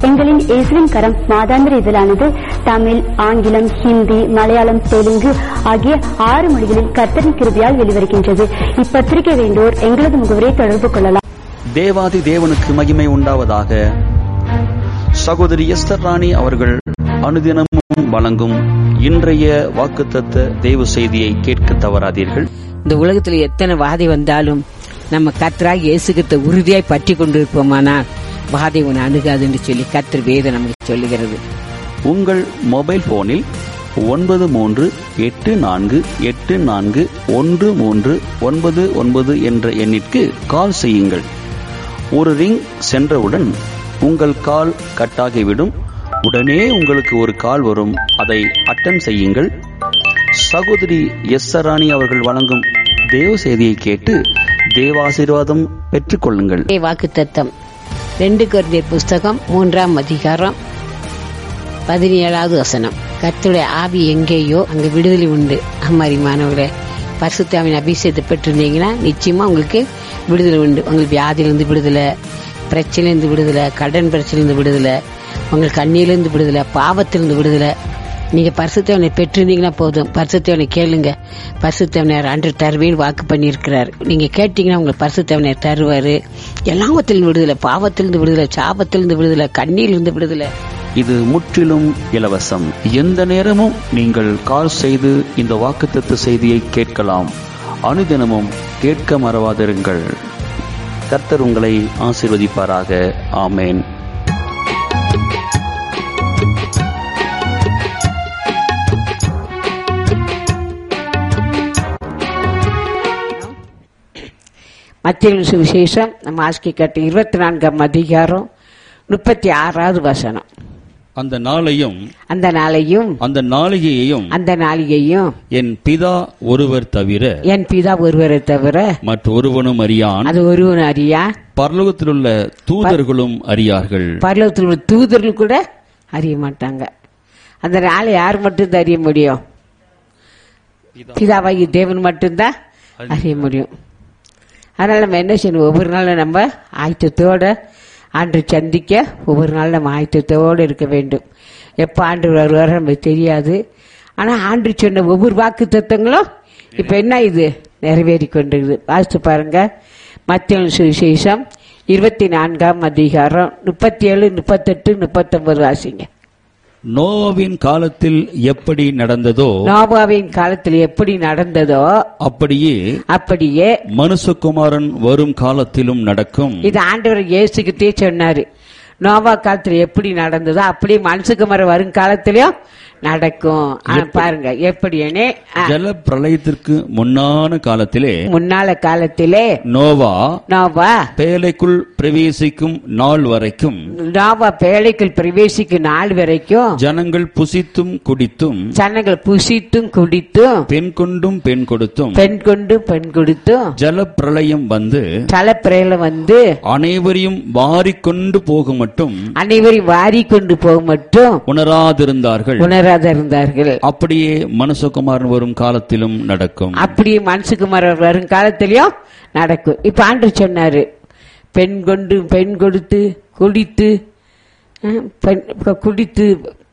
எங்களின் இயேசுவின் கரம் மாதாந்திர இதழானது தமிழ் ஆங்கிலம் ஹிந்தி மலையாளம் தெலுங்கு ஆகிய ஆறு மொழிகளில் கர்த்தரின் கிருபையால் வெளிவருகின்றது இப்பத்திரிகை வேண்டோர் எங்களது முகவரை தொடர்பு கொள்ளலாம் தேவாதி தேவனுக்கு மகிமை உண்டாவதாக சகோதரி எஸ்தர் ராணி அவர்கள் அனுதினமும் வழங்கும் இன்றைய வாக்குத்தத்த தேவ செய்தியை கேட்க தவறாதீர்கள் இந்த உலகத்துல எத்தனை வாதை வந்தாலும் நம்ம கத்தராக இயேசுகிட்ட உறுதியாய் பற்றி கொண்டிருப்போமானால் வாதை உன்னை அணுகாதுன்னு சொல்லி கத்தர் வேதம் நமக்கு சொல்லுகிறது உங்கள் மொபைல் போனில் ஒன்பது மூன்று எட்டு நான்கு எட்டு நான்கு ஒன்று மூன்று ஒன்பது ஒன்பது என்ற எண்ணிற்கு கால் செய்யுங்கள் ஒரு ரிங் சென்றவுடன் உங்கள் கால் கட்டாகிவிடும் உடனே உங்களுக்கு ஒரு கால் வரும் அதை அட்டன் செய்யுங்கள் சகோதரி எஸ் ராணி அவர்கள் வழங்கும் தேவ செய்தியை கேட்டு தேவாசீர்வாதம் பெற்றுக்கொள்ளுங்கள் வாக்கு தத்தம் ரெண்டு குருந்தியர் புஸ்தகம் மூன்றாம் அதிகாரம் பதினேழாவது வசனம் கர்த்தருடைய ஆவி எங்கேயோ அங்க விடுதலை உண்டு அம்மாரிமானவர்களே பரிசுத்தாவின் அபிஷேகத்தை பெற்றிருந்தீங்கன்னா நிச்சயமா உங்களுக்கு விடுதலை உண்டு உங்களுக்கு வியாதியிலிருந்து விடுதலை பிரச்சனையிலிருந்து விடுதலை கடன் பிரச்சனையிலிருந்து விடுதலை உங்களுக்கு கண்ணியிலிருந்து விடுதலை பாவத்திலிருந்து விடுதலை நீங்க பரிசுத்தவனை பெற்றிருந்தீங்கன்னா போதும் பரிசுத்தவனை கேளுங்க பரிசுத்தவனர் அன்று தருவேன் வாக்கு பண்ணியிருக்கிறார் நீங்க கேட்டீங்கன்னா உங்களுக்கு பரிசுத்தவனர் தருவாரு எல்லாவத்திலிருந்து விடுதலை பாவத்திலிருந்து விடுதலை சாபத்திலிருந்து விடுதலை கண்ணியிலிருந்து விடுதலை இது முற்றிலும் இலவசம் எந்த நேரமும் நீங்கள் கால் செய்து இந்த வாக்குத்தத்த செய்தியை கேட்கலாம் அனுதினமும் கேட்க மறவாதிருங்கள் கர்த்தர் உங்களை ஆசீர்வதிப்பாராக ஆமேன் மத்திய சுவிசேஷம் நம்ம ஆஸ்கி கட்டு இருபத்தி நான்காம் அதிகாரம் முப்பத்தி ஆறாவது வசனம் அந்த நாளையும் அந்த நாளையும் அந்த நாளிகையையும் அந்த நாளிகையும் என் பிதா ஒருவர் தவிர என் பிதா ஒருவரை தவிர மற்றொருவனும் அறியான் அது ஒருவன் அறியா பரலோகத்திலுள்ள தூதர்களும் அறியார்கள் பரலோகத்தில் உள்ள தூதர்கள் கூட அறிய மாட்டாங்க அந்த நாளை யார் மட்டும் அறிய முடியும் பிதாவாகி தேவன் மட்டும்தான் அறிய முடியும் அதனால நம்ம என்ன செய்யணும் ஒவ்வொரு நாளும் நம்ம ஆயத்தத்தோட ஆண்டு சந்திக்க ஒவ்வொரு நாள் நம்ம ஆயத்தத்தோடு இருக்க வேண்டும் எப்போ ஆண்டு வருவாரோ நமக்கு தெரியாது ஆனால் ஆண்டு சொன்ன ஒவ்வொரு வாக்கு தத்துவங்களும் இப்போ என்ன இது நிறைவேறி கொண்டிருக்குது வாசித்து பாருங்க மத்திய சுவிசேஷம் இருபத்தி நான்காம் அதிகாரம் முப்பத்தி ஏழு முப்பத்தெட்டு முப்பத்தொன்பது வாசிங்க நோவாவின் காலத்தில் எப்படி நடந்ததோ நோபாவின் காலத்தில் எப்படி நடந்ததோ அப்படியே அப்படியே மனுஷகுமாரன் வரும் காலத்திலும் நடக்கும் இது ஆண்டவர் இயேசுகிட்டே சொன்னாரு நோவா காலத்துல எப்படி நடந்ததோ அப்படியே மனுஷகுமார வரும் காலத்திலயும் நடக்கும் ஆனா பாருங்க எப்படின்னு ஆ, ஜல பிரளயத்திற்கு முன்னான காலத்திலே முன்னால காலத்திலே நோவா நோவா பேலைக்குள் பிரவேசிக்கும் நாள் வரைக்கும் நோவா பேழைக்குள் பிரவேசிக்கும் நாள் வரைக்கும் ஜனங்கள் புசித்தும் குடித்தும் ஜனங்கள் புசித்தும் குடித்தும் பெண் கொண்டும் பெண் கொடுத்தும் பெண் கொண்டு பெண் கொடுத்தும் ஜல பிரளயம் வந்து தலைப்பிறையில வந்து அனைவரையும் வாரிக்கொண்டு போக மட்டும் அனைவரையும் வாரி கொண்டு போக மட்டும் உணராதிருந்தார்கள் உணராத இருந்தார்கள் அப்படியே மனுஷகுமாரன் வரும் காலத்திலும் நடக்கும் அப்படியே மனசுக்குமாரர் வரும் காலத்திலயும் நடக்கும் இப்ப ஆண்டு சொன்னாரு பெண் கொண்டு பெண் கொடுத்து குடித்து அஹ், பெண் கு- குடித்து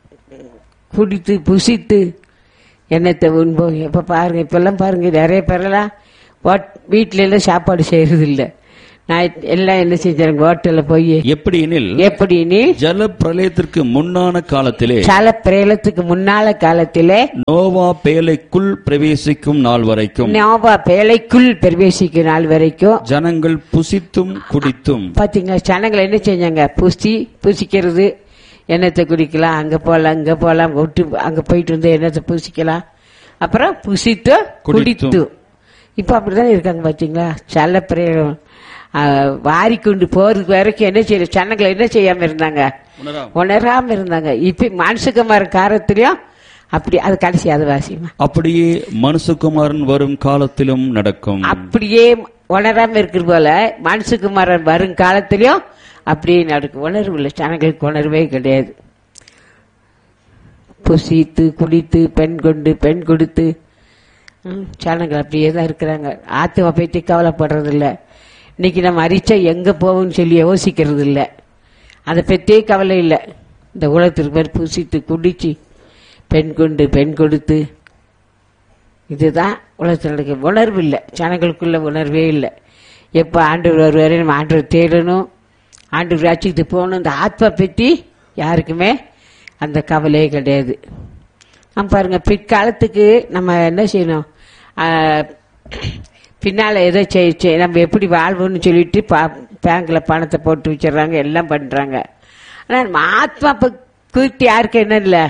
குடித்து புசித்து என்னத்தை உண்போம் இப்ப பாருங்க இப்பெல்லாம் பாருங்க நிறைய பேரெல்லாம் ஹோட்- வீட்ல எல்லாம் சாப்பாடு செய்யறது இல்ல நான் எல்லாம் என்ன செஞ்சாங்க ஹோட்டல்ல போய் எப்படி எனில் எப்படின்னு ஜல பிரளயத்திற்கு முன்னான காலத்திலே சல பிரேலத்துக்கு முன்னால காலத்திலே நோவா பேலைக்குள் பிரவேசிக்கும் நாள் வரைக்கும் நோவா பேழைக்குள் பிரவேசிக்கும் நாள் வரைக்கும் ஜனங்கள் புசித்தும் குடித்தும் பாத்தீங்களா ஜனங்கள் என்ன செஞ்சாங்க புசி புசிக்கிறது எண்ணத்தை குடிக்கலாம் அங்க போலாம் இங்க போலாம் விட்டு அங்க போயிட்டு வந்து எண்ணத்தை புசிக்கலாம் அப்புறம் புசித்து குடித்தும். குடித்து இப்ப அப்படிதான் இருக்காங்க பாத்தீங்களா சல்ல பிரேரம் வாரி கொண்டு போறதுக்கு வரைக்கும் என்ன செய்ய ஜனங்கள் என்ன செய்யாம இருந்தாங்க உணராம இருந்தாங்க இப்ப மனுஷகுமார காரத்திலயும் அப்படி அது கடைசி அது வாசியமா அப்படியே மனுஷகுமாரன் வரும் காலத்திலும் நடக்கும் அப்படியே உணராம இருக்கிற போல மனுஷகுமாரன் வரும் காலத்திலயும் அப்படியே நடக்கும் உணர்வு இல்லை ஜனங்களுக்கு உணர்வே கிடையாது புசித்து குடித்து பெண் கொண்டு பெண் கொடுத்து ம், ஜனங்கள் அப்படியே தான் இருக்கிறாங்க ஆத்துவ பற்றி கவலைப்படுறது இல்ல இன்னைக்கு நம்ம அரிச்சா எங்க போவோம்னு சொல்லி யோசிக்கிறது இல்ல அதை பற்றியே கவலை இல்லை இந்த உலகத்திற்கு பேர் பூசித்து குடிச்சு பெண் கொண்டு பெண் கொடுத்து இதுதான் உலகத்தில் நடக்க உணர்வு இல்லை ஜனங்களுக்குள்ள உணர்வே இல்லை எப்போ ஆண்டவர் வருவாரு நம்ம ஆண்டவர் தேடணும் ஆண்டவர் ராட்சியத்துக்கு போகணும் இந்த ஆத்மா பற்றி யாருக்குமே அந்த கவலையே கிடையாது நம்ம பாருங்க பிற்காலத்துக்கு நம்ம என்ன செய்யணும் ஆஹ், பின்னால எதை செய் செய்- நம்ம எப்படி வாழ்வோம்னு சொல்லிட்டு பா பேங்க்ல பணத்தை போட்டு வச்சிடுறாங்க எல்லாம் பண்றாங்க ஆனா நம்ம ஆத்மா ப- குறித்து யாருக்கு என்ன இல்லை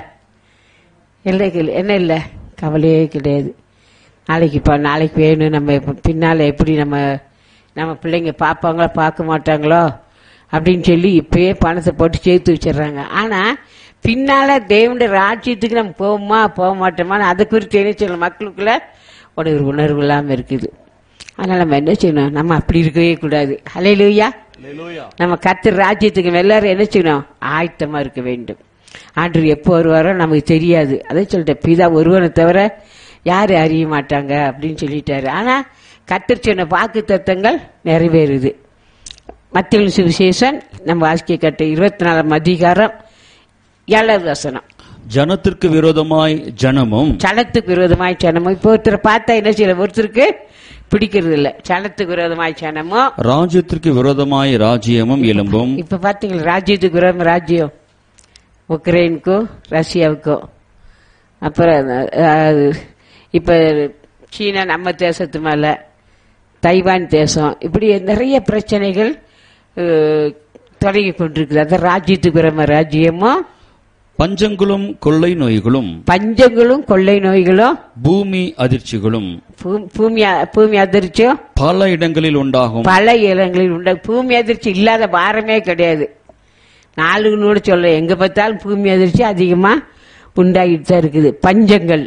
இல்லை இல்லை என்ன இல்லை கவலையே கிடையாது நாளைக்கு இப்போ நாளைக்கு வேணும் நம்ம இப்ப பின்னால் எப்படி நம்ம நம்ம பிள்ளைங்க பார்ப்பாங்களோ பார்க்க மாட்டாங்களோ அப்படின்னு சொல்லி இப்பயே பணத்தை போட்டு சேர்த்து வச்சிடுறாங்க ஆனால் பின்னால் தேவனுடைய ராஜ்யத்துக்கு நம்ம போவோமா போக மாட்டோமான்னு அதை குறித்து என்ன சொல்லணும் மக்களுக்குள்ள ஒரு ஒரு உணர்வு இல்லாமல் இருக்குது அதனால் நம்ம என்ன செய்யணும் நம்ம அப்படி இருக்கவே கூடாது ஹலே லூயா நம்ம கர்த்தர் ராஜ்யத்துக்கு எல்லாரும் என்ன செய்யணும் ஆயத்தமா இருக்க வேண்டும் ஆண்டவர் எப்போ வருவாரோ நமக்கு தெரியாது அதை சொல்லிட்டேன் பிதா ஒருவனை தவிர யாரும் அறிய மாட்டாங்க அப்படின்னு சொல்லிட்டாரு ஆனா கர்த்தர் சொன்ன வாக்கு தத்தங்கள் நிறைவேறுது மத்திய சுவிசேஷன் நம்ம வாசிக்க கட்ட இருபத்தி நாலாம் அதிகாரம் ஏழாவது வசனம் ஜனத்திற்கு விரோதமாய் ஜனமும் சனத்துக்கு விரோதமாய் சனமும் இப்போ ஒருத்தரை பார்த்தா என்ன செய்யல ஒருத்தருக்கு பிடிக்கிறது இல்ல சனத்துக்கு விரோதமாய் சனமும் ராஜ்யத்திற்கு விரோதமாய் ராஜ்யமும் எழும்பும் இப்ப பாத்தீங்களா ராஜ்யத்துக்கு விரோதம் ராஜ்யம் உக்ரைனுக்கும் ரஷ்யாவுக்கும் அப்புறம் அஹ், இப்ப சீனா நம்ம தேசத்து மேல தைவான் தேசம் இப்படி நிறைய பிரச்சனைகள் அஹ், தொடங்கி கொண்டிருக்குது அதான் ராஜ்யத்துக்கு விரோதமா ராஜ்யமும் பஞ்சங்களும் கொள்ளை நோய்களும் பஞ்சங்களும் கொள்ளை நோய்களும் பூமி அதிர்ச்சிகளும் பூ- பூமி அ- பூமி அதிர்ச்சியும் பல இடங்களில் உண்டாகும் பல இடங்களில் உண்ட பூமி அதிர்ச்சி இல்லாத வாரமே கிடையாது நாளுக்கு கூட சொல்ல எங்க பார்த்தாலும் பூமி அதிர்ச்சி அதிகமா உண்டாகிட்டு தான் இருக்குது பஞ்சங்கள்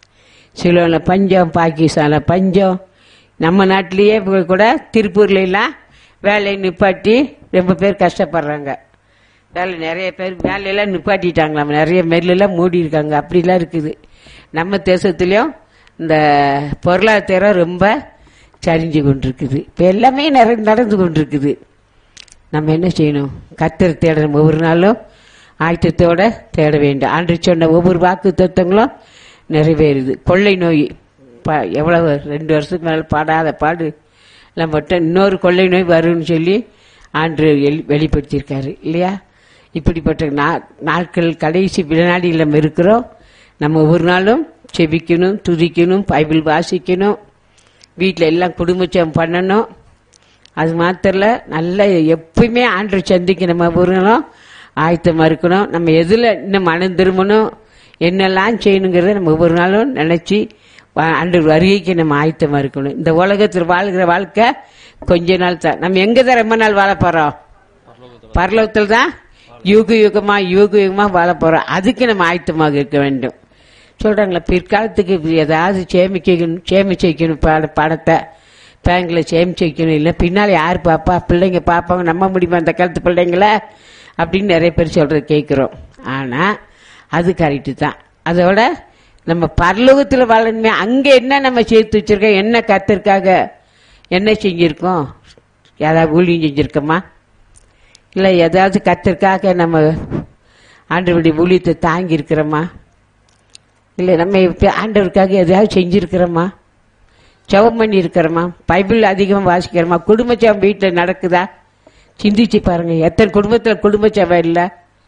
சிலோல பஞ்சம் பாகிஸ்தான்ல பஞ்சம் நம்ம நாட்டிலேயே இப்ப கூட திருப்பூர்ல எல்லாம் வேலையை நிப்பாட்டி ரொம்ப பேர் கஷ்டப்படுறாங்க வேலை நிறைய பேர் வேலையெல்லாம் நிப்பாட்டிட்டாங்களாம் நிறைய மெல்லெல்லாம் மூடி இருக்காங்க அப்படிலாம் இருக்குது நம்ம தேசத்துலயும் இந்த பொருளாதாரம் ரொம்ப சரிஞ்சு கொண்டிருக்குது இப்போ எல்லாமே நிற- நடந்து கொண்டிருக்குது நம்ம என்ன செய்யணும் கத்தர் தேடணும் ஒவ்வொரு நாளும் ஆயத்தத்தோட தேட வேண்டும் ஆண்டு சொன்ன ஒவ்வொரு வாக்கு தத்துவங்களும் நிறைவேறுது கொள்ளை நோய் ப- எவ்வளவு ரெண்டு வருஷத்துக்கு மேலே பாடாத பாடு எல்லாம் மட்டும் இன்னொரு கொள்ளை நோய் வரும்னு சொல்லி ஆண்டு வெளி- வெளிப்படுத்தியிருக்காரு இல்லையா இப்படிப்பட்ட நா- நாட்கள் கடைசி வினாடியில் நம்ம இருக்கிறோம் நம்ம ஒவ்வொரு நாளும் செபிக்கணும் துதிக்கணும் பைபிள் வாசிக்கணும் வீட்டில் எல்லாம் குடும்பச்சம் பண்ணணும் அது மாத்திரல நல்ல எப்பயுமே ஆண்டு சந்திக்க நம்ம ஒருங்களும் ஆயத்தமா இருக்கணும் நம்ம எதுல இன்னும் மனம் திரும்பணும் என்னெல்லாம் செய்யணுங்கிறத நம்ம ஒவ்வொரு நாளும் நினைச்சு வா- ஆண்டு வருகைக்கு நம்ம ஆயத்தமா இருக்கணும் இந்த உலகத்தில் வாழ்கிற வாழ்க்கை கொஞ்ச நாள் தான் நம்ம எங்க தான் ரொம்ப நாள் வாழ போறோம் பரலோகத்தில் தான் யுக யுகமா யுக யுகமா வாழ போறோம் அதுக்கு நம்ம ஆயத்தமாக இருக்க வேண்டும் சொல்றாங்களா பிற்காலத்துக்கு இப்படி ஏதாவது சேமிக்கணும் சேமிச்சு வைக்கணும் பண- பணத்தை பேங்க்ல சேமிச்சு வைக்கணும் இல்லை பின்னால் யார் பாப்பா பிள்ளைங்க பார்ப்பாங்க நம்ப முடியுமா அந்த காலத்து பிள்ளைங்கள அப்படின்னு நிறைய பேர் சொல்றது கேட்குறோம் ஆனா அது கரெக்டு தான் அதோட நம்ம பரலோகத்தில் வாழணுமே அங்க என்ன நம்ம சேர்த்து வச்சிருக்கோம் என்ன கத்திற்காக என்ன செஞ்சிருக்கோம் ஏதாவது ஊழியம் செஞ்சிருக்கோமா இல்லை ஏதாவது கத்திற்காக நம்ம ஆண்டவருடைய ஊழியத்தை தாங்கி இருக்கிறோமா இல்லை நம்ம இப்ப ஆண்டவருக்காக எதையாவது செஞ்சிருக்கிறோமா ஜெபம் பண்ணி இருக்கிறோமா பைபிள் அதிகமாக வாசிக்கிறோமா குடும்ப ஜெபம் வீட்டில் நடக்குதா சிந்திச்சு பாருங்க எத்தனை குடும்பத்தில் குடும்ப ஜெபம் இல்லை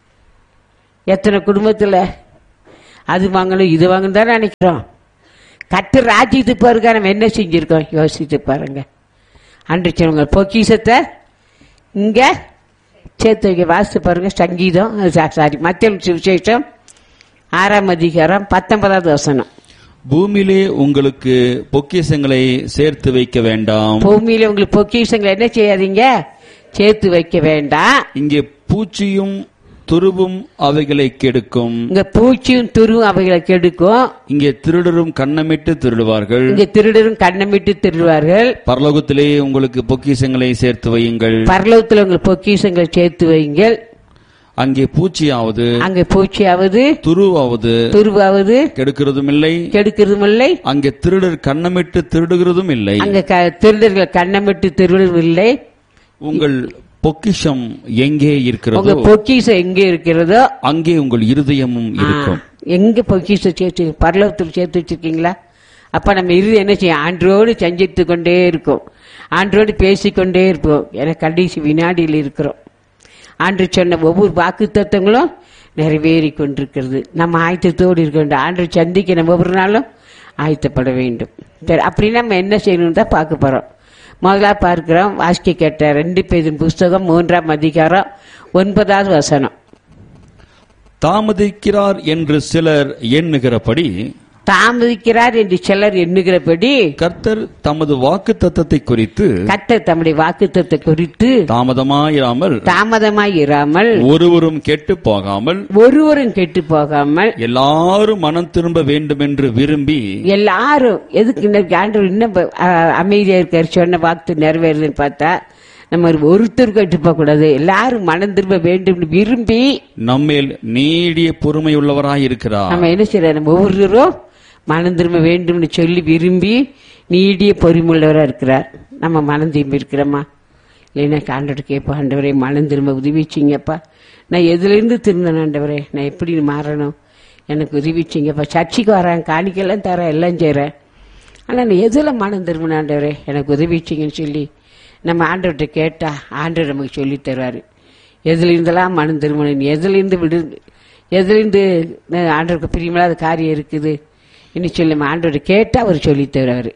எத்தனை குடும்பத்தில் அது வாங்கணும் இது வாங்கணும் தான் நினைக்கிறோம் கத்து ராஜ்யத்துக்கு போறதுக்காக நம்ம என்ன செஞ்சிருக்கோம் யோசித்து பாருங்க அன்று சொன்னவங்க பொக்கிஷத்தை இங்க சேர்த்து வைக்க வாசித்து பாருங்க சங்கீதம் சாரி மத்திய சுவிசேஷம் ஆறாம் அதிகாரம் பத்தொன்பதாவது வசனம் பூமியிலே உங்களுக்கு பொக்கிஷங்களை சேர்த்து வைக்க வேண்டாம் பூமியில உங்களுக்கு பொக்கிஷங்களை என்ன செய்யாதீங்க சேர்த்து வைக்க வேண்டாம் இங்கே பூச்சியும் துருவும் அவைகளை கெடுக்கும் இங்க பூச்சியும் துருவும் அவைகளை கெடுக்கும் இங்கே திருடரும் கண்ணமிட்டு திருடுவார்கள் இங்க திருடரும் கண்ணமிட்டு திருடுவார்கள் பரலோகத்திலே உங்களுக்கு பொக்கிஷங்களை சேர்த்து வையுங்கள் பரலோகத்துல உங்களுக்கு பொக்கிஷங்களை சேர்த்து வையுங்கள் அங்கே பூச்சியாவது அங்க பூச்சியாவது துருவாவது துருவாவது கெடுக்கிறதும் இல்லை கெடுக்கிறதும் இல்லை அங்கே திருடர் கண்ணமிட்டு திருடுகிறதும் இல்லை அங்க க- திருடர்கள் கண்ணமிட்டு திருடுவதும் இல்லை உங்கள் பொக்கிஷம் எங்கே உங்க இருக்கிறதோ பொக்கிஷம் எங்க இருக்கிறதோ அங்கே உங்கள் இருதயமும் இருக்கும் ஆ, எங்க பொக்கிஷம் சேர்த்து பரலோகத்தில் சேர்த்து வச்சிருக்கீங்களா அப்ப நம்ம இறுதி என்ன செய்யும் ஆண்டோடு செஞ்சிட்டு கொண்டே இருக்கும் ஆண்டோடு பேசிக்கொண்டே இருப்போம் என கடைசி வினாடியில் இருக்கிறோம் ஆண்டு சொன்ன ஒவ்வொரு வாக்கு தத்துவங்களும் நிறைவேறி கொண்டிருக்கிறது நம்ம ஆயத்தத்தோடு இருக்க வேண்டும் ஆண்டு சந்திக்க நம்ம ஒவ்வொரு நாளும் ஆயத்தப்பட வேண்டும் சரி அப்படின்னா நம்ம என்ன செய்யணும்னு தான் பார்க்க போறோம் முதலா பார்க்கிறோம் வாசிக்க கேட்ட ரெண்டு பேரின் புஸ்தகம் மூன்றாம் அதிகாரம் ஒன்பதாவது வசனம் தாமதிக்கிறார் என்று சிலர் எண்ணுகிறபடி தாமதிக்கிறார் என்று சிலர் எண்ணுகிறபடி கர்த்தர் தமது வாக்கு தத்தத்தை குறித்து கர்த்தர் தம்முடைய வாக்குத்தத்தை குறித்து தாமதமாயிராமல் தாமதமாய் இராமல் ஒருவரும் கெட்டு போகாமல் ஒருவரும் கெட்டு போகாமல் எல்லாரும் மனம் திரும்ப வேண்டும் என்று விரும்பி எல்லாரும் எதுக்கு இன்னைக்கு ஆண்டவர் இன்னும் ப- அ- அமைதியா இருக்காரு சொன்ன வாக்கு நிறைவேறுதுன்னு பார்த்தா நம்ம ஒருத்தர் கெட்டு போக கூடாது எல்லாரும் மனம் திரும்ப வேண்டும் விரும்பி நம்மேல் நீடிய பொறுமையுள்ளவராய் இருக்கிறார் நம்ம என்ன செய்யறோம் நம்ம ஒவ்வொருவரும் மனம் திரும்ப வேண்டும்னு சொல்லி விரும்பி நீடிய பொறுமுள்ளவராக இருக்கிறார் நம்ம மனம் திரும்பி இருக்கிறோமா இல்லைன்னா ஆண்டவர் கேட்போம் ஆண்டவரே மனம் திரும்ப உதவிச்சிங்கப்பா நான் எதுலேருந்து திருந்தேன் ஆண்டவரே நான் எப்படி மாறணும் எனக்கு உதவிச்சிங்கப்பா சர்ச்சைக்கு வரேன் காணிக்கெல்லாம் தரேன் எல்லாம் செய்கிறேன் ஆனால் நான் எதில் மனம் திரும்பின ஆண்டவரே எனக்கு உதவிச்சிங்கன்னு சொல்லி நம்ம ஆண்டவர்கிட்ட கேட்டா ஆண்டவர் நமக்கு சொல்லித் தருவார் எதுலேருந்தெல்லாம் மனம் திரும்பணும் எதுலேருந்து விடு எதுலேருந்து நான் ஆண்டவருக்கு பிரியமில்லாத காரியம் இருக்குது இன்னும் சொல்லி நம்ம ஆண்டவர் கேட்டால் அவர் சொல்லித் தருவார்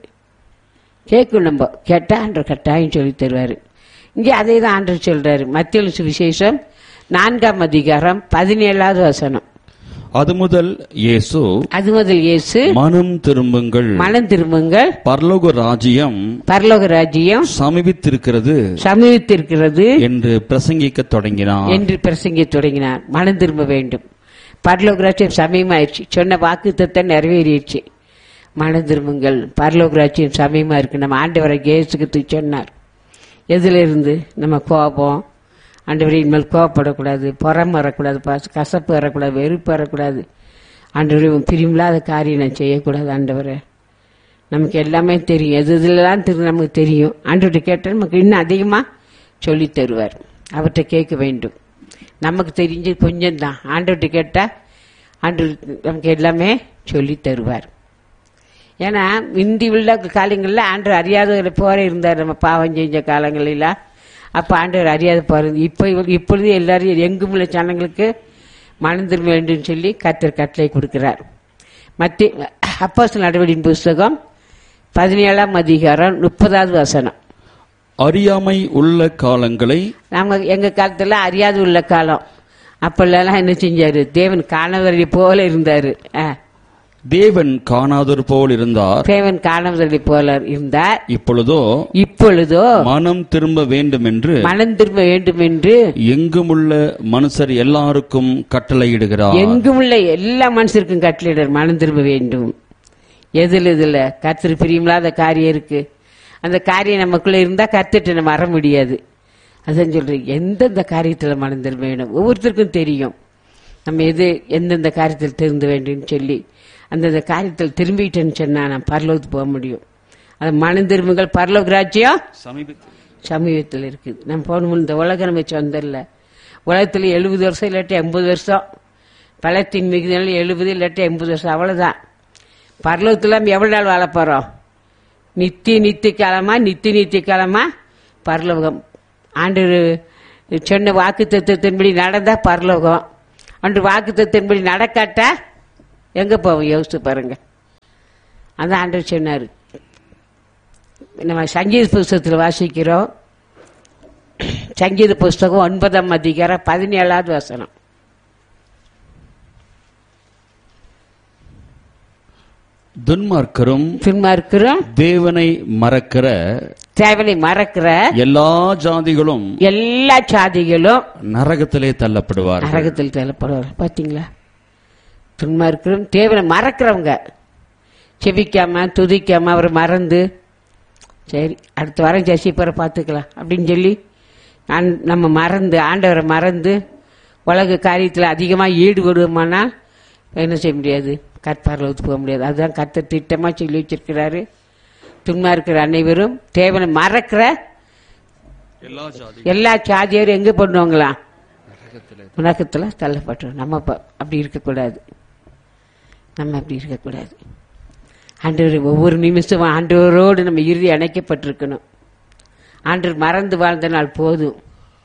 கேட்கும் நம்ம கேட்டால் ஆண்டவர் கட்டாயம் சொல்லித் தருவார் இங்கே அதே தான் ஆண்டவர் சொல்றாரு மத்திய சுவிசேஷம் நான்காம் அதிகாரம் பதினேழாவது வசனம் அது முதல் இயேசு அது முதல் இயேசு மனம் திரும்புங்கள் மனம் திரும்புங்கள் பரலோக ராஜ்யம் பரலோக ராஜ்யம் சமீபித்திருக்கிறது சமீபித்திருக்கிறது என்று பிரசங்கிக்கத் தொடங்கினார் என்று பிரசங்க தொடங்கினார் மனம் திரும்ப வேண்டும் பரலோக ராஜ்யம் சமயமாயிருச்சு சொன்ன வாக்கு தத்தம் நிறைவேறிடுச்சு மனம் திரும்புங்கள் பரலோக ராஜ்யம் சமயமா இருக்கு நம்ம ஆண்டவரை கேசுக்கு சொன்னார் எதுல இருந்து நம்ம கோபம் ஆண்டவரை இனிமேல் கோவப்படக்கூடாது புறம் வரக்கூடாது பச- கசப்பு வரக்கூடாது வெறுப்பு வரக்கூடாது ஆண்டவரை பிரிமில்லாத காரியம் நான் செய்யக்கூடாது ஆண்டவரை நமக்கு எல்லாமே தெரியும் எது இதுலலாம் திரு நமக்கு தெரியும் ஆண்டவர்கிட்ட கேட்டால் நமக்கு இன்னும் அதிகமாக சொல்லி தருவார் அவர்கிட்ட கேட்க வேண்டும் நமக்கு தெரிஞ்சு கொஞ்சம் தான் ஆண்டவர்கிட்ட கேட்டால் ஆண்டவர் நமக்கு எல்லாமே சொல்லி தருவார் ஏன்னா முந்தி உள்ள காலங்களில் ஆண்டவர் அறியாதவர்களை போற இருந்தார் நம்ம பாவம் செஞ்ச காலங்களில் அப்போ ஆண்டவர் அறியாத போகிறது இப்போ இப்பொழுது எல்லாரும் எங்கும் உள்ள ஜனங்களுக்கு மனம் திரும்ப வேண்டும் சொல்லி கத்தர் கட்டளை கொடுக்கிறார் மத்திய அப்போஸ் நடவடின் புஸ்தகம் பதினேழாம் அதிகாரம் முப்பதாவது வசனம் அறியாமை உள்ள காலங்களை நாம எங்க காலத்துல அறியாது உள்ள காலம் அப்பெல்லாம் என்ன செஞ்சாரு தேவன் காணவரை போல இருந்தாரு ஆ, தேவன் காணாதவர் போல் இருந்தார் தேவன் காணவரை போல இருந்தார் இப்பொழுதோ இப்பொழுதோ மனம் திரும்ப வேண்டும் என்று மனம் திரும்ப வேண்டும் என்று எங்குமுள்ள மனுஷர் எல்லாருக்கும் கட்டளையிடுகிறார் எங்கும் உள்ள எல்லா மனுஷருக்கும் கட்டளையிடர் மனம் திரும்ப வேண்டும் எதுல இதுல கத்திரி பிரியமில்லாத காரியம் இருக்கு அந்த காரியம் நமக்குள்ள இருந்தா கத்துட்டு நம்ம வர முடியாது அதான் சொல்றேன் எந்தெந்த காரியத்துல மனம் திரும்ப வேண்டும் ஒவ்வொருத்தருக்கும் தெரியும் நம்ம எது எந்தெந்த காரியத்தில் திருந்த வேண்டும்னு சொல்லி அந்தந்த காரியத்தில் திரும்பிட்டேன்னு சொன்னா நான் பரலோகத்துக்கு போக முடியும் அது மனம் திரும்புங்கள் பரலோக ராஜ்யம் சமீபத்தில் இருக்குது நம்ம போகணும் இந்த உலகம் நம்ம சொந்தம் இல்லை உலகத்தில் எழுபது வருஷம் இல்லாட்டி எண்பது வருஷம் பழத்தின் மிகுதினால எழுபது இல்லாட்டி எண்பது வருஷம் அவ்வளோதான் பரலோகத்தில் நம்ம எவ்வளோ நாள் வாழ போகிறோம் நித்திய நித்திய காலமா நித்திய நித்திய காலமா பரலோகம் ஆண்டு சொன்ன வாக்கு தத்துவத்தின்படி நடந்தா பரலோகம் அன்று வாக்கு தத்துவத்தின்படி நடக்காட்டா எங்க போவோம் யோசிச்சு பாருங்க அதான் ஆண்டவர் சொன்னார் நம்ம சங்கீத புஸ்தகத்தில் வாசிக்கிறோம் சங்கீத புஸ்தகம் ஒன்பதாம் அதிகாரம் பதினேழாவது வசனம் துன்மார்க்கரும் சும்மா இருக்கிறோம் தேவனை மறக்கிற தேவனை மறக்கிற எல்லா ஜாதிகளும் எல்லா சாதிகளும் நரகத்திலே தள்ளப்படுவார்கள் நரகத்தில் தேவைப்படுவார் பாத்தீங்களா சும்மா இருக்கிறோம் தேவனை மறக்கிறவங்க செபிக்காம துதிக்காம அவரை மறந்து சரி அடுத்த வாரம் ஜசிப்பரை பார்த்துக்கலாம் அப்படின்னு சொல்லி ஆண்- நம்ம மறந்து ஆண்டவரை மறந்து உலக காரியத்தில் அதிகமாக ஈடுபடுவோமானால் என்ன செய்ய முடியாது கற்பார்லவுக்கு போக முடியாது அதுதான் கத்த திட்டமாக சொல்லி வச்சிருக்கிறாரு துன்மா இருக்கிற அனைவரும் தேவனை மறக்கிற எல்லா ஜாதி எல்லா சாதியாரும் எங்க பண்ணுவாங்களாம் உலகத்துல தள்ளப்பட்டு நம்ம ப- அப்படி இருக்கக்கூடாது நம்ம அப்படி இருக்கக்கூடாது ஆண்டவர் ஒவ்வொரு நிமிஷமும் ஆண்டவரோடு நம்ம இறுதி அணைக்கப்பட்டிருக்கணும் ஆண்டவர் மறந்து வாழ்ந்த நாள் போதும்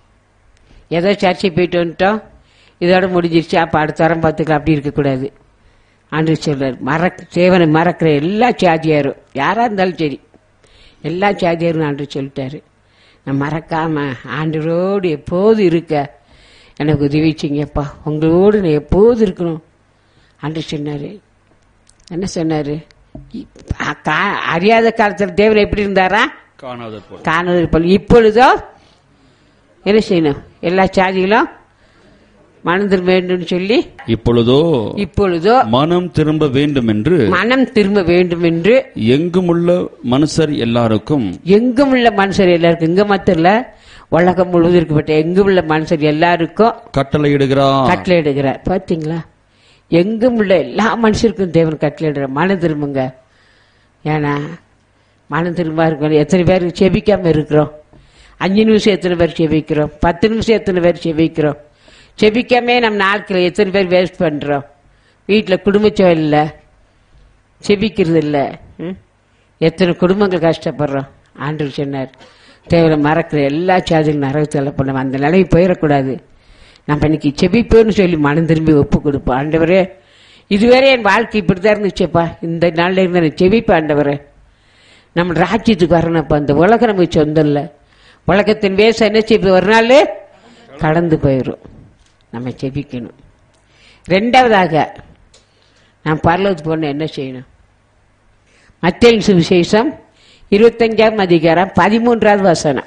ஏதோ சர்ச்சை போயிட்டு வந்துட்டோம் இதோட முடிஞ்சிருச்சு அப்ப அடுத்த வாரம் பார்த்துக்கலாம் அப்படி இருக்கக்கூடாது ஆண்டவர் சொல்றார் மறக் சேவனை மறக்கிற எல்லா சாதியாரும் யாரா இருந்தாலும் சரி எல்லா சாதியாரும் ஆண்டவர் சொல்லிட்டாரு நான் மறக்காம ஆண்டவரோடு எப்போது இருக்க எனக்கு உதவி செய்யுங்கப்பா உங்களோடு நான் எப்போது இருக்கணும் ஆண்டவர் சொன்னாரு என்ன சொன்னாரு இப்- அ- கா- அறியாத காலத்துல தேவன் எப்படி இருந்தாரா காணாத போல் காணொலி போல் இப்பொழுதோ என்ன செய்யணும் எல்லா சாதிகளும் மனம் திரும்ப வேண்டும் சொல்லி இப்பொழுதோ இப்பொழுதோ மனம் திரும்ப வேண்டும் என்று மனம் திரும்ப வேண்டும் என்று எங்குமுள்ள மனுஷர் எல்லாருக்கும் எங்கும் உள்ள மனுஷர் எல்லாருக்கும் இங்க மாத்திரம் இல்ல, உலகம் முழுவதும் இருக்கப்பட்ட எங்கும் உள்ள மனுஷர் எல்லாருக்கும் கட்டளையிடுகிறார் கட்டளை இடுகிறார் பாத்தீங்களா எங்கும் உள்ள எல்லா மனுஷருக்கும் தேவன் கட்டளை இடுறார் மனம் திரும்புங்க ஏன்னா மனம் திரும்ப இருக்கணும் எத்தனை பேர் செபிக்காம இருக்கிறோம் அஞ்சு நிமிஷம் எத்தனை பேர் செபிக்கிறோம் பத்து நிமிஷம் எத்தனை பேர் செபிக்கிறோம் செபிக்காமே நம்ம நாட்களை எத்தனை பேர் வேஸ்ட் பண்றோம் வீட்டில் குடும்பச்சோல் இல்லை செபிக்கிறது இல்லை ம்? எத்தனை குடும்பங்கள் கஷ்டப்படுறோம் ஆண்டவர் சொன்னார் தேவையில்ல மறக்கிற எல்லா சாதிகளும் நரகத்தில் பண்ண அந்த நிலைமை போயிடக்கூடாது நம்ம இன்னைக்கு செபிப்போன்னு சொல்லி மனம் திரும்பி ஒப்பு கொடுப்போம் ஆண்டவரே இதுவரை என் வாழ்க்கை இப்படிதான் இருந்துச்சேப்பா இந்த நாள்ல இருந்து நான் செபிப்பேன் ஆண்டவரே நம்ம ராஜ்யத்துக்கு வரணும்ப்பா அந்த உலகம் நமக்கு சொந்தம் இல்லை உலகத்தின் வேஷம் என்ன செய்யுது ஒரு நாள் கடந்து போயிடும் நம்ம செபிக்கணும் ரெண்டாவதாக நான் பரலோகத்துக்கு போன என்ன செய்யணும் மத்திய சுவிசேஷம் இருபத்தஞ்சாம் அதிகாரம் பதிமூன்றாவது வசனம்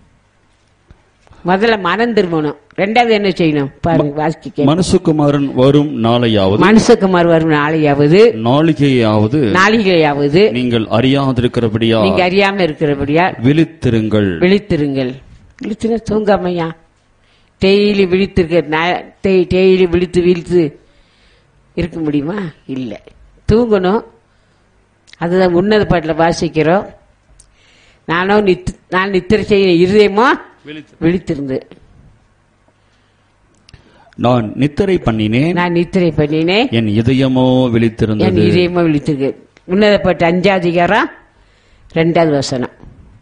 முதல்ல மனம் திரும்பணும் ரெண்டாவது என்ன செய்யணும் பாருங்க வாசிக்க மனுஷகுமாரன் வரும் நாளையாவது மனுஷகுமார் வரும் நாளையாவது நாளிகையாவது நாளிகையாவது நீங்கள் அறியாதிருக்கிறபடியா நீங்க அறியாம இருக்கிறபடியா விழித்திருங்கள் விழித்திருங்கள் விழித்துனா தூங்காமையா டெய்லி விழித்திருக்க நா- டெய்- டெய்லி விழித்து விழித்து இருக்க முடியுமா இல்லை தூங்கணும் அதுதான் உன்னத பாட்டில் வாசிக்கிறோம் நானோ நித் நான் நித்திரை செய்ய இருதயமோ விழித்திருந்து நான் நித்திரை பண்ணினேன் நான் நித்திரை பண்ணினேன் என் இதயமோ என் விழித்திருந்தது இதயமோ விழித்திருக்கு உன்னதப்பட்ட அஞ்சாவது அதிகாரம் ரெண்டாவது வசனம்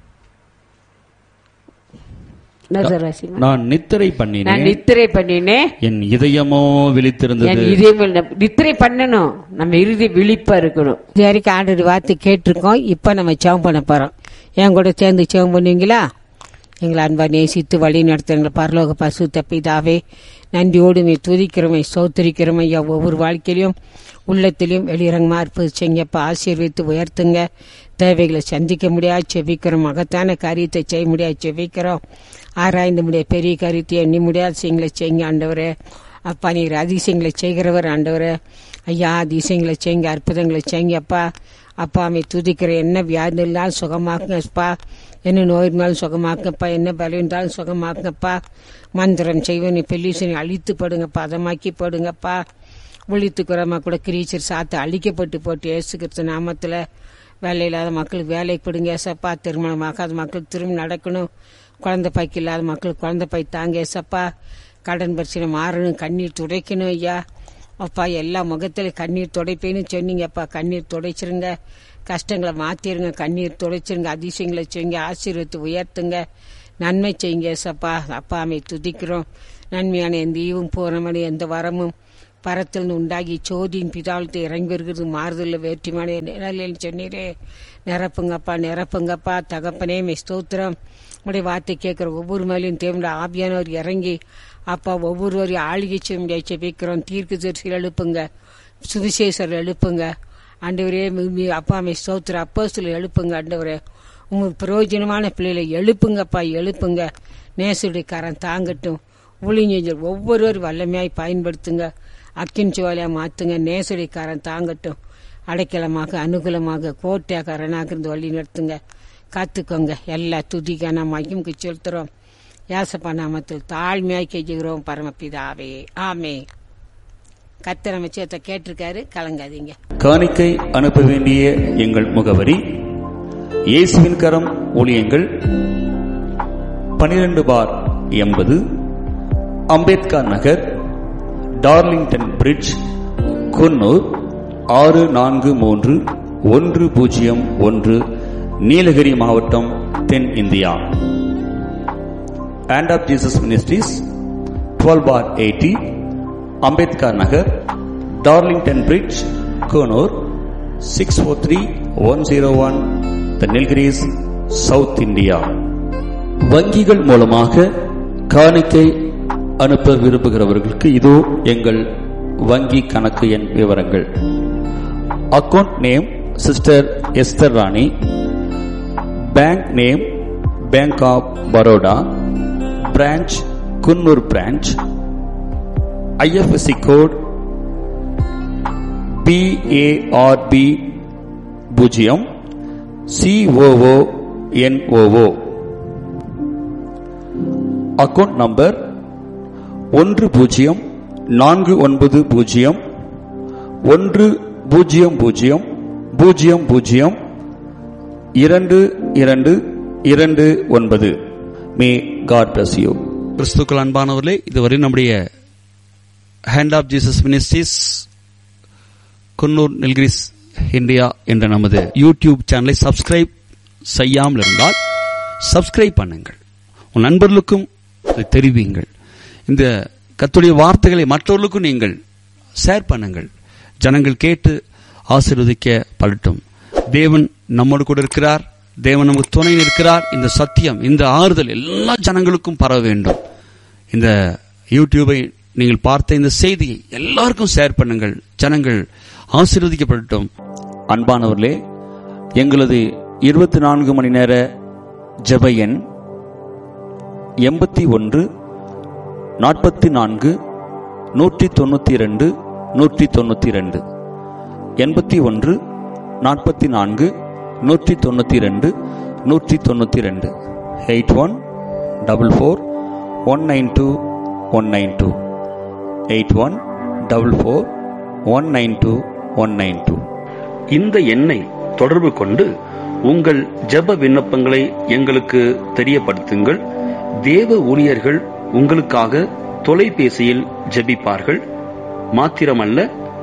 என்ன சார் வாசிமா? நான் நித்திரை நான் பண்ணினேன் நித்திரை பண்ணினேன் என் இதயமோ என் விழித்திருந்தது இதயம் இல்ல. நித்திரை பண்ணணும் நம்ம இறுதி விழிப்பா இருக்கணும் இது வரைக்கும் ஆண்டு வார்த்தை கேட்டிருக்கோம் இப்ப நம்ம செவம் பண்ண போறோம் என் கூட சேர்ந்து செவம் பண்ணுவீங்களா எங்களை அன்பா நேசித்து வழி நடத்துகிற பரலோக பசு தப்பிதாவே நன்றியோடு நீ துதிக்கிறோமை சோத்திரிக்கிறோமை ஐயா ஒவ்வொரு வாழ்க்கையிலும் உள்ளத்திலும் வெளியிறங்கமா இருப்பது செய்யப்பா ஆசீர்வித்து உயர்த்துங்க தேவைகளை சந்திக்க முடியாது செபிக்கிறோம் மகத்தான காரியத்தை செய்ய முடியாது செபிக்கிறோம் ஆராய்ந்து முடிய பெரிய காரியத்தை எண்ணி முடியாத செய்யுங்களை செய்யுங்க ஆண்டவரே அப்பா நீர் அதிசயங்களை செய்கிறவர் ஆண்டவரே ஐயா அதிசயங்களை செய்யுங்க அற்புதங்களை செய்யுங்க அப்பா அப்பா அமை துதிக்கிற என்ன வியாதி இருந்தாலும் சுகமாக்குங்கப்பா என்ன நோய் இருந்தாலும் சுகமாக்குங்கப்பா என்ன பலம் இருந்தாலும் சுகமாக்குங்கப்பா மந்திரம் செய்வனை பெல்லிசனை அழித்து படுங்கப்பா அதமாக்கி படுங்கப்பா ஒழித்துக்குறமா கூட கிரீச்சர் சாத்து அழிக்கப்பட்டு போட்டு இயேசு கிறிஸ்து நாமத்தில் வேலை இல்லாத மக்களுக்கு வேலைக்கு படுங்க ஏசப்பா திருமணமாகாத மக்களுக்கு திருமணம் நடக்கணும் குழந்தை பாய்க்கு இல்லாத மக்களுக்கு குழந்தை பாய் தாங்க ஏசப்பா கடன் பிரச்சனை மாறணும் கண்ணீர் துடைக்கணும் ஐயா அப்பா எல்லா முகத்திலும் கண்ணீர் துடைப்பேன்னு சொன்னீங்கப்பா கண்ணீர் துடைச்சிருங்க கஷ்டங்களை மாத்திருங்க கண்ணீர் துடைச்சிருங்க அதிசயங்களை செய்யுங்க ஆசீர்வத்து உயர்த்துங்க நன்மை செய்யுங்க ஏசப்பா அப்பா அமை துதிக்கிறோம் நன்மையான எந்த ஈவும் பூரணமான எந்த வரமும் பரத்தில் உண்டாகி சோதியின் பிதாலத்தை இறங்கி வருகிறது மாறுதல் வேற்றுமான நிழலில் சொன்னீரே நிரப்புங்கப்பா நிரப்புங்கப்பா தகப்பனே மே ஸ்தோத்திரம் உடைய வார்த்தை கேட்கிற ஒவ்வொரு மேலையும் தேவனுடைய ஆவியானவர் இறங்கி அப்பா ஒவ்வொருவரையும் ஆளுகை செய்ய முடியாது ஜெபிக்கிறோம் தீர்க்கு தரிசிகள் எழுப்புங்க சுவிசேஷர் எழுப்புங்க ஆண்டவரே மி- மி- அப்பா மே ஸ்தோத்திர அப்போஸ்தலர் எழுப்புங்க ஆண்டவரே உங்களுக்கு பிரயோஜனமான பிள்ளைகளை எழுப்புங்கப்பா எழுப்புங்க நேசுடைய கரம் தாங்கட்டும் ஊழிஞர் ஒவ்வொருவரும் வல்லமையாய் பயன்படுத்துங்க அக்கின் சோலையா மாத்துங்க நேசுடைய கரம் தாங்கட்டும் அடைக்கலமாக அனுகூலமாக கோட்டையாக அரணாக இருந்து வழி நடத்துங்க காத்துக்கோங்க எல்லா துதிக்கான மகிமுக்கு செலுத்துறோம் யாசப்பா நாமத்தில் தாழ்மையாய் கெஞ்சுகிறோம் பரமபிதாவே ஆமே கத்த நமச்சத்தை கேட்டிருக்காரு கலங்காதீங்க காணிக்கை அனுப்ப வேண்டிய எங்கள் முகவரி இயேசுவின் கரம் ஊழியங்கள் பனிரெண்டு பார் எண்பது அம்பேத்கர் நகர் டார்லிங்டன் பிரிட்ஜ் குன்னூர் ஆறு நான்கு மூன்று ஒன்று பூஜ்ஜியம் ஒன்று நீலகிரி மாவட்டம் தென் India and of Jesus Ministries, 12 bar 80, Ambedkar Nagar, Darlington Bridge, Konur, 643-101, The Nilgiris, South India. வங்கிகள் மூலமாக காணிக்கை அனுப்ப விரும்புகிறவர்களுக்கு இதோ எங்கள் வங்கி கணக்கு எண் விவரங்கள் account name sister Esther Rani bank name Bank of Baroda branch Coonoor branch IFSC code BARB பூஜ்ஜியம் சிஓஓ என்ஓஓ அக்கவுண்ட் நம்பர் ஒன்று பூஜ்ஜியம் நான்கு ஒன்பது பூஜ்ஜியம் ஒன்று பூஜ்ஜியம் பூஜ்ஜியம் பூஜ்ஜியம் பூஜ்ஜியம் இரண்டு இரண்டு இரண்டு ஒன்பது மே காட் பிளஸ் யூ கிறிஸ்துக்கள் அன்பானவர்களே இதுவரை நம்முடைய Hand of Jesus Ministries Coonoor Nilgiris India என்ற நமது யூடியூப் சேனலை சப்ஸ்கிரைப் செய்யாமல் இருந்தால் சப்ஸ்கிரைப் பண்ணுங்கள் உன் நண்பர்களுக்கும் அதை தெரிவிங்கள் இந்த கத்துடைய வார்த்தைகளை மற்றவர்களுக்கும் நீங்கள் ஷேர் பண்ணுங்கள் ஜனங்கள் கேட்டு ஆசீர்வதிக்க படட்டும் தேவன் நம்மோடு கூட இருக்கிறார் தேவன் நமக்கு துணை இருக்கிறார் இந்த சத்தியம் இந்த ஆறுதல் எல்லா ஜனங்களுக்கும் பரவ வேண்டும் இந்த யூடியூபை நீங்கள் பார்த்த இந்த செய்தியை எல்லாருக்கும் ஷேர் பண்ணுங்கள் ஜனங்கள் ஆசீர்வதிக்கப்படட்டும் அன்பானவர்களே எங்களது இருபத்தி நான்கு மணி நேர ஜெப எண் எண்பத்தி ஒன்று நாற்பத்தி நான்கு நூற்றி தொண்ணூற்றி ரெண்டு நூற்றி தொண்ணூற்றி ரெண்டு எண்பத்தி ஒன்று நாற்பத்தி நான்கு நூற்றி தொண்ணூற்றி ரெண்டு நூற்றி தொண்ணூற்றி ரெண்டு eight one double four one nine two one nine two eight one double four one nine two one nine two இந்த எண்ணை தொடர்பு கொண்டு உங்கள் ஜெப விண்ணப்பங்களை எங்களுக்கு தெரியப்படுத்துங்கள் தேவ ஊழியர்கள் உங்களுக்காக தொலைபேசியில் ஜெபிப்பார்கள் மாத்திரமல்ல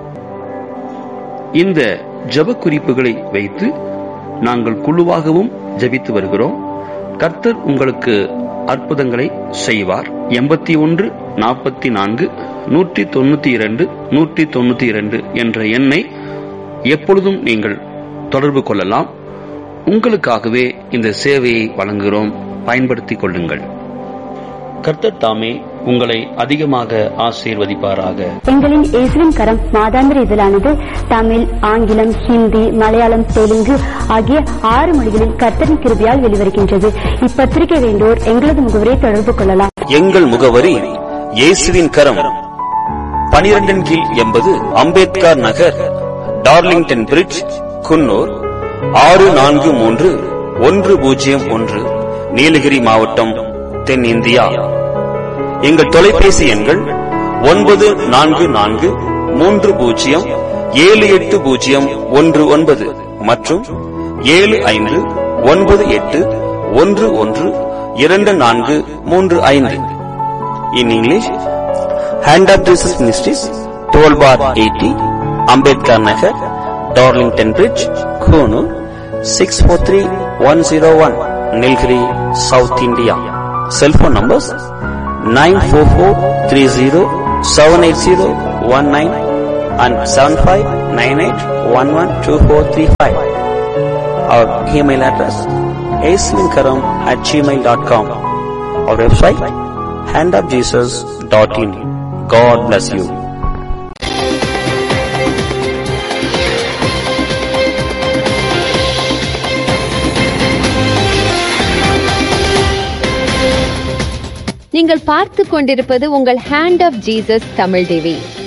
இந்த ஜெப குறிப்புகளை வைத்து நாங்கள் குழுவாகவும் ஜெபித்து வருகிறோம் கர்த்தர் உங்களுக்கு அற்புதங்களை செய்வார் எண்பத்தி ஒன்று நாற்பத்தி நான்கு நூற்றி தொண்ணூத்தி இரண்டு நூற்றி தொண்ணூத்தி இரண்டு என்ற எண்ணை எப்பொழுதும் நீங்கள் தொடர்பு கொள்ளலாம் உங்களுக்காகவே இந்த சேவையை வழங்குகிறோம் பயன்படுத்திக் கொள்ளுங்கள் கர்த்தர் தாமே உங்களை அதிகமாக ஆசீர்வதிப்பாராக எங்களின் இயேசுவின் கரம் மாதாந்திர இதழானது தமிழ் ஆங்கிலம் ஹிந்தி மலையாளம் தெலுங்கு ஆகிய ஆறு மொழிகளில் கர்த்தரின் கிருபையால் வெளிவருகின்றது இப்பத்திரிகை வேண்டோர் எங்களது முகவரை தொடர்பு கொள்ளலாம் எங்கள் முகவரி இயேசுவின் கரம் பனிரெண்டின் கீழ் எண்பது அம்பேத்கர் நகர் டார்லிங்டன் பிரிட்ஜ் குன்னூர் ஆறு நான்கு மூன்று ஒன்று பூஜ்ஜியம் ஒன்று நீலகிரி மாவட்டம் தென்னிந்தியா எங்கள் தொலைபேசி எண்கள் ஒன்பது நான்கு நான்கு மூன்று பூஜ்ஜியம் ஏழு எட்டு பூஜ்ஜியம் ஒன்று ஒன்பது மற்றும் ஏழு ஐந்து ஒன்பது எட்டு ஒன்று ஒன்று இரண்டு நான்கு மூன்று ஐந்து in English Hand of Jesus Ministries twelve bar eighty Ambedkar Nagar Darlington Bridge Coonoor six four three one zero one Nilgiri South India cellphone numbers nine four four three zero seven eight zero one nine and seven five nine eight one one two four three five our email address Aswinkaram at gmail dot com our website handofjesus.in. God bless you. நீங்கள் பார்த்து கொண்டிருப்பது உங்கள் Hand of Jesus Tamil TV